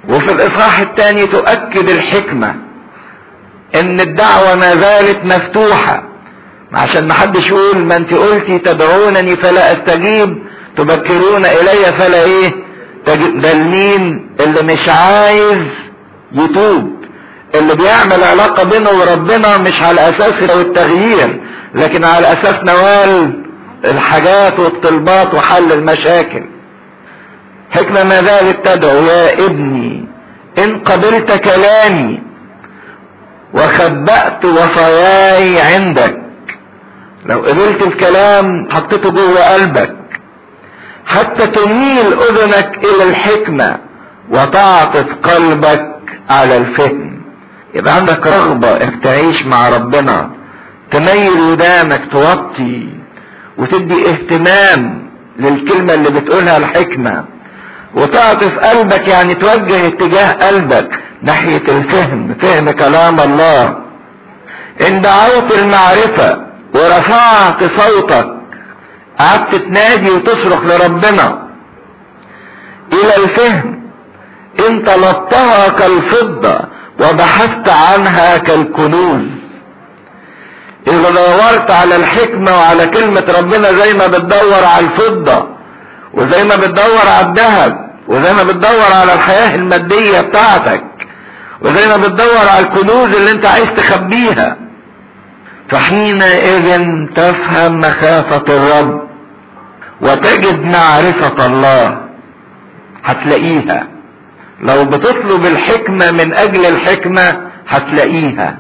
وفي الاصحاح الثاني تؤكد الحكمة ان الدعوة ما زالت مفتوحة عشان ما حدش يقول ما انت قلتي تدعونني فلا استجيب تبكرون الي فلا ايه ده المين اللي مش عايز يتوب اللي بيعمل علاقة بينه وربنا مش على اساس لو التغيير لكن على اساس نوال الحاجات والطلبات وحل المشاكل حكمة ما زالت تدعو يا ابني ان قبلت كلامي وخبأت وصاياي عندك لو قبلت الكلام حطيته جوه قلبك حتى تميل اذنك الى الحكمة وتعطف قلبك على الفهم يبقى عندك رغبة انك تعيش مع ربنا تميل ودانك توطي وتدي اهتمام للكلمة اللي بتقولها الحكمة وتعطف قلبك يعني توجه اتجاه قلبك ناحية الفهم فهم كلام الله ان دعوت المعرفة ورفعت صوتك قعدت تنادي وتصرخ لربنا الى الفهم ان طلبتها كالفضة وبحثت عنها كالكنوز اذا دورت على الحكمة وعلى كلمة ربنا زي ما بتدور على الفضة وزي ما بتدور على الذهب وزي ما بتدور على الحياة المادية بتاعتك وزي ما بتدور على الكنوز اللي انت عايز تخبيها فحينئذ تفهم مخافة الرب وتجد معرفة الله هتلاقيها لو بتطلب الحكمة من اجل الحكمة هتلاقيها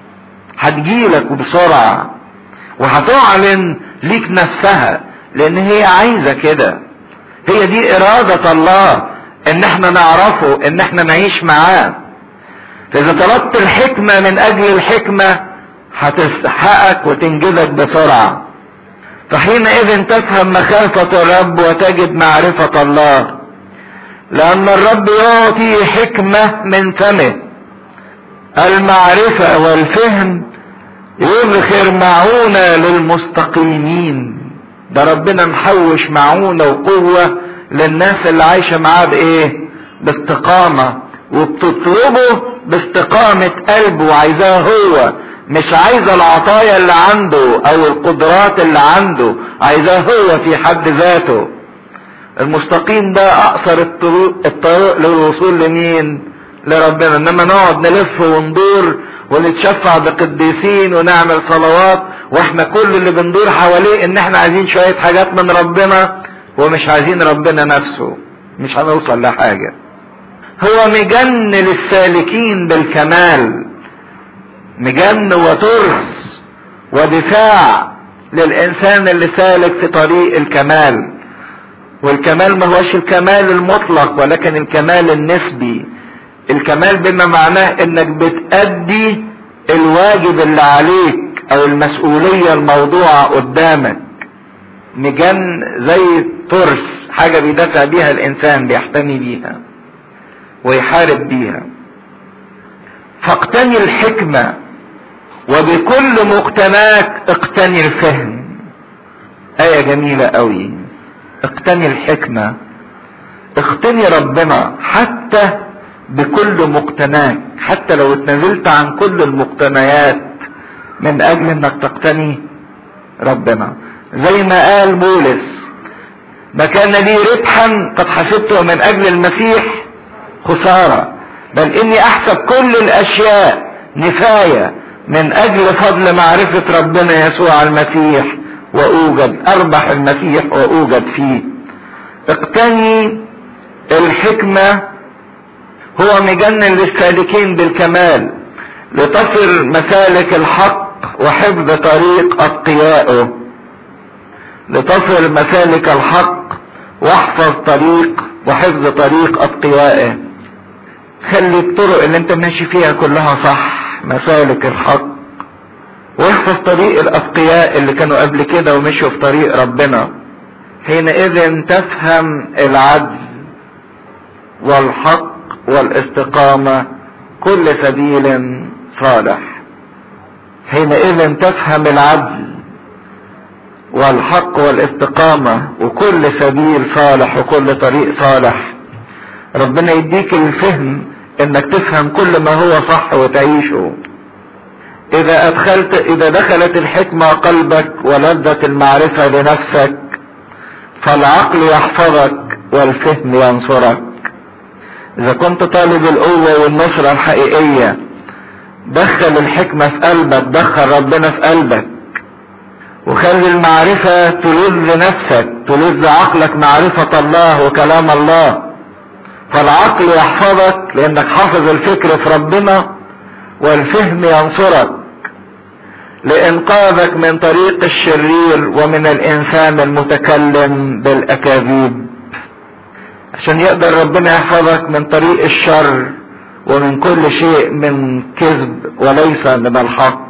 هتجيلك بسرعة وهتعلن ليك نفسها لان هي عايزة كده هي دي ارادة الله ان احنا نعرفه ان احنا نعيش معاه فاذا طلبت الحكمة من اجل الحكمة هتستحقك وتنجزك بسرعة فحينئذ تفهم مخافة الرب وتجد معرفة الله لان الرب يعطي حكمة من فمه المعرفة والفهم يظهر معونة للمستقيمين ده ربنا محوش معونة وقوة للناس اللي عايشة معاه بايه باستقامة وبتطلبه باستقامة قلبه وعايزاه هو مش عايزة العطايا اللي عنده او القدرات اللي عنده عايزاه هو في حد ذاته المستقيم ده اقصر الطرق, الطرق للوصول لمين لربنا انما نقعد نلف وندور ونتشفع بقديسين ونعمل صلوات واحنا كل اللي بندور حواليه ان احنا عايزين شوية حاجات من ربنا ومش عايزين ربنا نفسه مش هنوصل لحاجة هو مجن للسالكين بالكمال مجن وترس ودفاع للانسان اللي سالك في طريق الكمال والكمال ما هوش الكمال المطلق ولكن الكمال النسبي الكمال بما معناه انك بتأدي الواجب اللي عليك او المسؤولية الموضوعة قدامك مجن زي ترس حاجة بيدافع بيها الانسان بيحتمي بيها ويحارب بيها فاقتني الحكمة وبكل مقتناك اقتني الفهم آية جميلة قوي اقتني الحكمة اقتني ربنا حتى بكل مقتناك حتى لو اتنزلت عن كل المقتنيات من اجل انك تقتني ربنا زي ما قال بولس ما كان لي ربحا قد حسبته من اجل المسيح خسارة بل اني احسب كل الاشياء نفاية من اجل فضل معرفة ربنا يسوع المسيح واوجد اربح المسيح واوجد فيه اقتني الحكمة هو مجنن للسالكين بالكمال لتصل مسالك الحق وحفظ طريق اتقيائه لتصل مسالك الحق واحفظ طريق وحفظ طريق اتقيائه خلي الطرق اللي انت ماشي فيها كلها صح مسالك الحق واحفظ طريق الاتقياء اللي كانوا قبل كده ومشوا في طريق ربنا حينئذ تفهم العدل والحق والاستقامة كل سبيل صالح حينئذ تفهم العدل والحق والاستقامة وكل سبيل صالح وكل طريق صالح ربنا يديك الفهم انك تفهم كل ما هو صح وتعيشه اذا ادخلت اذا دخلت الحكمة قلبك ولذة المعرفة لنفسك فالعقل يحفظك والفهم ينصرك اذا كنت طالب القوة والنصرة الحقيقية دخل الحكمة في قلبك دخل ربنا في قلبك وخلي المعرفة تلذ نفسك تلذ عقلك معرفة الله وكلام الله فالعقل يحفظك لانك حافظ الفكر في ربنا والفهم ينصرك لانقاذك من طريق الشرير ومن الانسان المتكلم بالاكاذيب عشان يقدر ربنا يحفظك من طريق الشر ومن كل شيء من كذب وليس من الحق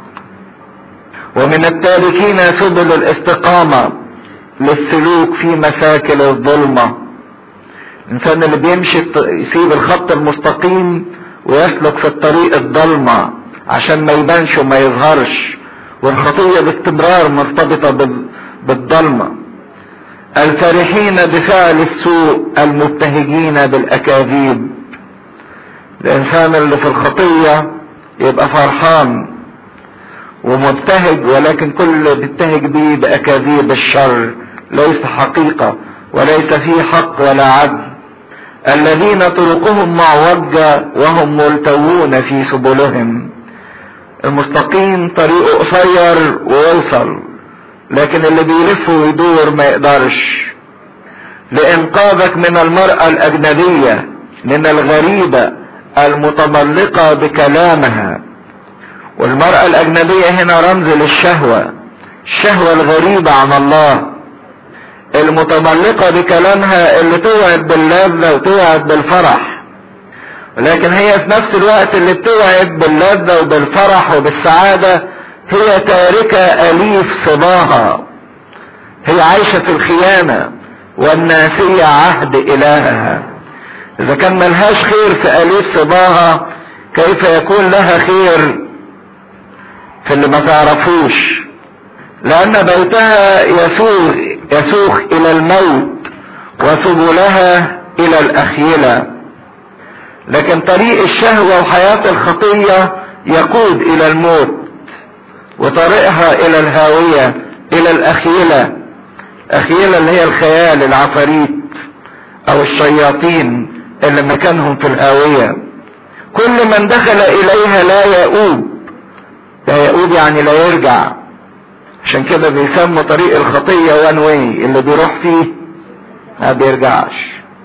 ومن التاركين سبل الاستقامة للسلوك في مساكن الظلمة الانسان اللي بيمشي يسيب الخط المستقيم ويسلك في الطريق الضلمة عشان ما يبانش وما يظهرش والخطية باستمرار مرتبطة بالضلمة الفرحين بفعل السوء المبتهجين بالاكاذيب الانسان اللي في الخطية يبقى فرحان ومبتهج ولكن كل اللي بيبتهج بيه باكاذيب الشر ليس حقيقة وليس فيه حق ولا عدل الذين طرقهم معوجة وهم ملتوون في سبلهم المستقيم طريقه قصير ويوصل لكن اللي بيلف ويدور ما يقدرش لانقاذك من المرأة الاجنبية من الغريبة المتملقة بكلامها والمرأة الاجنبية هنا رمز للشهوة الشهوة الغريبة عن الله المتملقة بكلامها اللي توعد باللذة وتوعد بالفرح لكن هي في نفس الوقت اللي بتوعد باللذة وبالفرح وبالسعادة هي تاركة أليف صباها هي عايشة في الخيانة والناسية عهد إلهها إذا كان ملهاش خير في أليف صباها كيف يكون لها خير في اللي ما تعرفوش لأن بيتها يسوغ يسوق الى الموت وسبلها الى الاخيلة لكن طريق الشهوة وحياة الخطية يقود الى الموت وطريقها الى الهاوية الى الاخيلة اخيلة اللي هي الخيال العفاريت او الشياطين اللي مكانهم في الهاوية كل من دخل اليها لا يؤوب لا يؤوب يعني لا يرجع عشان كده بيسموا طريق الخطية وان واي اللي بيروح فيه ما بيرجعش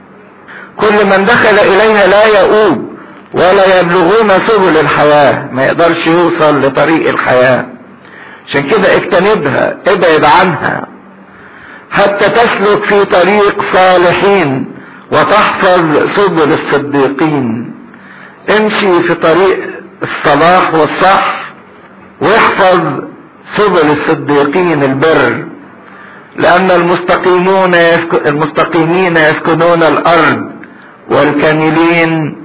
كل من دخل اليها لا يؤوب ولا يبلغون سبل الحياة ما يقدرش يوصل لطريق الحياة عشان كده اجتنبها ابعد عنها حتى تسلك في طريق صالحين وتحفظ سبل الصديقين امشي في طريق الصلاح والصح واحفظ سبل الصديقين البر لأن المستقيمون يسك... المستقيمين يسكنون الأرض والكاملين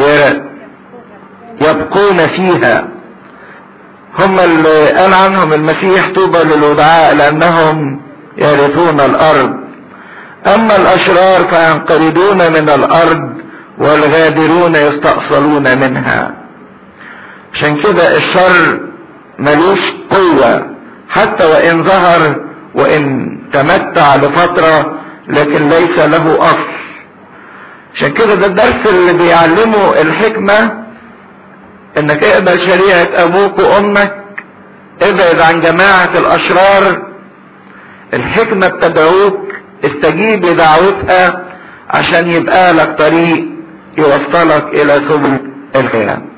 يبقون فيها هم اللي قال عنهم المسيح طوبى للودعاء لأنهم يرثون الأرض أما الأشرار فينقرضون من الأرض والغادرون يستأصلون منها عشان كده الشر ملوش قوة حتى وإن ظهر وإن تمتع لفترة لكن ليس له أصل عشان كده ده الدرس اللي بيعلمه الحكمة انك اقبل شريعة ابوك وامك ابعد عن جماعة الاشرار الحكمة بتدعوك استجيب لدعوتها عشان يبقى لك طريق يوصلك الى سبل الخير